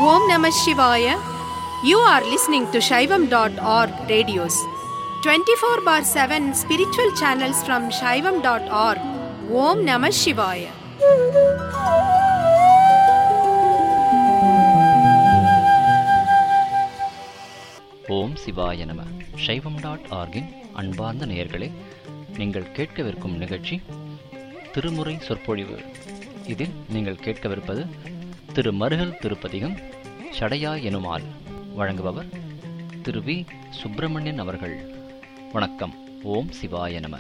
Om Namah Shivaya you are listening to Saivam dot org radios twenty four by seven spiritual channels from Saivam dot org Om Namah Shivaya ஓம் சிவாய நம சைவம் dot ஆர்கின் அன்பார்ந்த நேயர்களே நீங்கள் கேட்கவிருக்கும் நிகழ்ச்சி திருமுறை சொற்பொழிவு இதில் நீங்கள் கேட்கவிருப்பது திரு மருகல் திருப்பதிகம் சடையா எனுமால் வழங்குபவர் திரு வி சுப்பிரமணியன் அவர்கள் வணக்கம் ஓம் சிவாய நம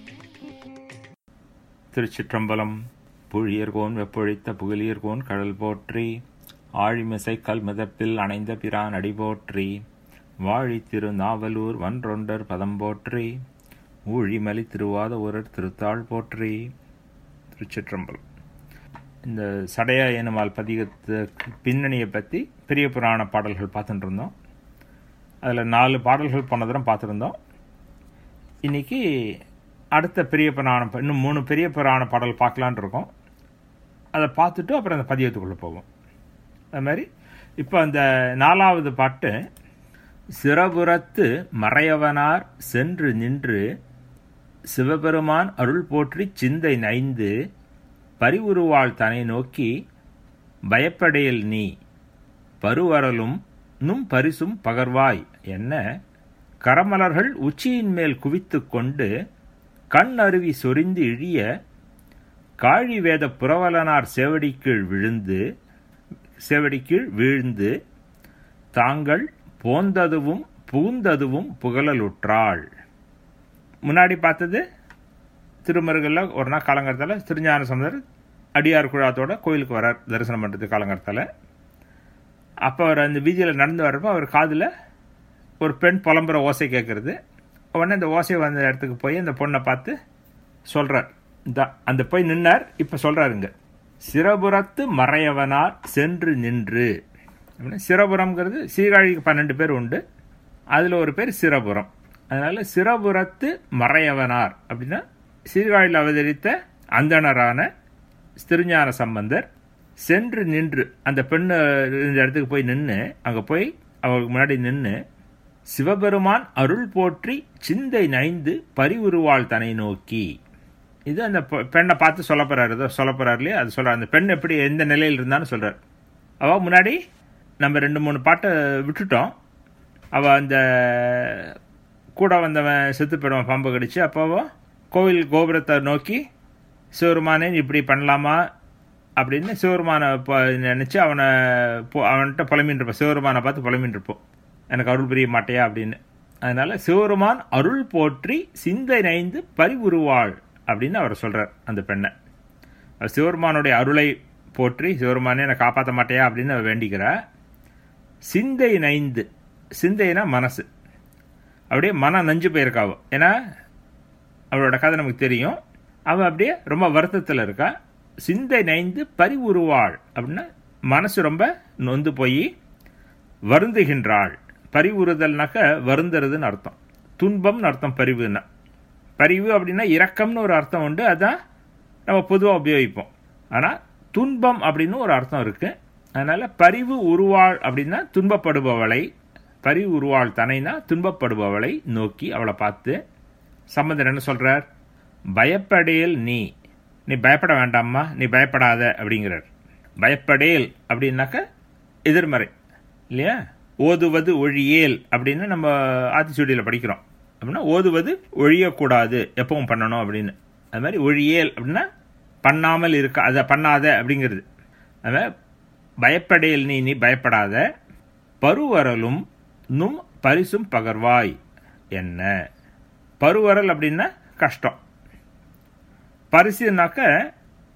திருச்சிற்றம்பலம் புழியர்கோன் வெப்பொழித்த புகழியர்கோன் கடல் போற்றி ஆழிமிசை கல் மிதப்பில் அணைந்த பிரான் அடி போற்றி வாழி திரு நாவலூர் வன்றொண்டர் பதம் போற்றி ஊழிமலி திருவாத ஊரர் திருத்தாள் போற்றி திருச்சிற்றம்பலம் இந்த சடையா எனுமால் பதிகத்துக்கு பின்னணியை பற்றி பெரிய புராண பாடல்கள் பார்த்துட்டு இருந்தோம் அதில் நாலு பாடல்கள் போன தரம் பார்த்துருந்தோம் இன்னைக்கு அடுத்த பெரிய புராண இன்னும் மூணு பெரிய புராண பாடல் பார்க்கலான் இருக்கோம் அதை பார்த்துட்டு அப்புறம் அந்த பதியத்துக்குள்ளே போவோம் அது மாதிரி இப்போ அந்த நாலாவது பாட்டு சிறபுறத்து மறையவனார் சென்று நின்று சிவபெருமான் அருள் போற்றி சிந்தை நைந்து பரிவுருவாள் தனை நோக்கி பயப்படையில் நீ பருவரலும் நும் பரிசும் பகர்வாய் என்ன கரமலர்கள் உச்சியின் மேல் குவித்து கொண்டு கண் அருவி சொரிந்து இழிய காழி வேத புரவலனார் சேவடிக்கீழ் விழுந்து சேவடிக்கீழ் வீழ்ந்து தாங்கள் போந்ததுவும் புகுந்ததுவும் புகழலுற்றாள் முன்னாடி பார்த்தது திருமருகளில் ஒரு நாள் காலங்கரத்தில் திருஞான சமுதர் அடியார் குழாத்தோட கோயிலுக்கு வரார் தரிசனம் பண்ணுறது காலங்கரத்தில் அப்போ அவர் அந்த வீதியில் நடந்து வர்றப்போ அவர் காதில் ஒரு பெண் புலம்புற ஓசை கேட்குறது உடனே அந்த ஓசை வந்த இடத்துக்கு போய் அந்த பொண்ணை பார்த்து சொல்கிறார் இந்த அந்த போய் நின்னார் இப்போ சொல்கிறாருங்க சிறபுறத்து மறையவனார் சென்று நின்று அப்படின்னா சிறபுரம்ங்கிறது சீர்காழிக்கு பன்னெண்டு பேர் உண்டு அதில் ஒரு பேர் சிறபுரம் அதனால் சிறபுரத்து மறையவனார் அப்படின்னா சீர்காழியில் அவதரித்த அந்தணரான திருஞான சம்பந்தர் சென்று நின்று அந்த பெண்ணு இந்த இடத்துக்கு போய் நின்று அங்கே போய் அவங்களுக்கு முன்னாடி நின்று சிவபெருமான் அருள் போற்றி சிந்தை நைந்து பரிவுருவாள் தனை நோக்கி இது அந்த பெண்ணை பார்த்து சொல்ல போறாரு ஏதோ சொல்ல போறாரு இல்லையா அது சொல்றாரு அந்த பெண் எப்படி எந்த நிலையில் இருந்தான்னு சொல்றாரு அவ முன்னாடி நம்ம ரெண்டு மூணு பாட்டை விட்டுட்டோம் அவ அந்த கூட வந்தவன் செத்து போயிடுவான் பாம்பு கடிச்சு அப்போவோ கோவில் கோபுரத்தை நோக்கி சிவருமானே இப்படி பண்ணலாமா அப்படின்னு சிவருமானை நினச்சி அவனை அவன்கிட்ட புலம்பின்னு இருப்போம் சிவருமானை பார்த்து புலம்பின்னு இருப்போம் எனக்கு அருள் புரிய மாட்டையா அப்படின்னு அதனால சிவருமான் அருள் போற்றி சிந்தை நைந்து பரிவுருவாள் அப்படின்னு அவர் சொல்றார் அந்த பெண்ணை அவர் சிவருமானுடைய அருளை போற்றி சிவருமானே என்னை காப்பாற்ற மாட்டையா அப்படின்னு அவர் வேண்டிக்கிறார் சிந்தை நைந்து சிந்தைனா மனசு அப்படியே மனம் நஞ்சு போயிருக்காவோ ஏன்னா அவளோட கதை நமக்கு தெரியும் அவள் அப்படியே ரொம்ப வருத்தத்தில் இருக்கா சிந்தை நைந்து பரிவுருவாள் அப்படின்னா மனசு ரொம்ப நொந்து போய் வருந்துகின்றாள் பரிவுறுதல்னாக்க வருந்துறதுன்னு அர்த்தம் துன்பம்னு அர்த்தம் பரிவுன்னா பரிவு அப்படின்னா இரக்கம்னு ஒரு அர்த்தம் உண்டு அதான் நம்ம பொதுவாக உபயோகிப்போம் ஆனால் துன்பம் அப்படின்னு ஒரு அர்த்தம் இருக்கு அதனால பரிவு உருவாள் அப்படின்னா துன்பப்படுபவளை பரிவு உருவாள் தனைனா துன்பப்படுபவளை நோக்கி அவளை பார்த்து சம்பந்தர் என்ன சொல்றார் பயப்படேல் நீ நீ பயப்பட வேண்டாம்மா நீ பயப்படாத அப்படிங்கிறார் பயப்படேல் அப்படின்னாக்க எதிர்மறை இல்லையா ஓதுவது ஒழியேல் அப்படின்னு நம்ம ஆத்திச்சூடியில் படிக்கிறோம் அப்படின்னா ஓதுவது ஒழியக்கூடாது எப்பவும் பண்ணணும் அப்படின்னு அது மாதிரி ஒழியேல் அப்படின்னா பண்ணாமல் இருக்க அதை பண்ணாத அப்படிங்கிறது அது பயப்படையில் நீ நீ பயப்படாத பருவரலும் நும் பரிசும் பகர்வாய் என்ன பருவரல் அப்படின்னா கஷ்டம் பரிசுனாக்க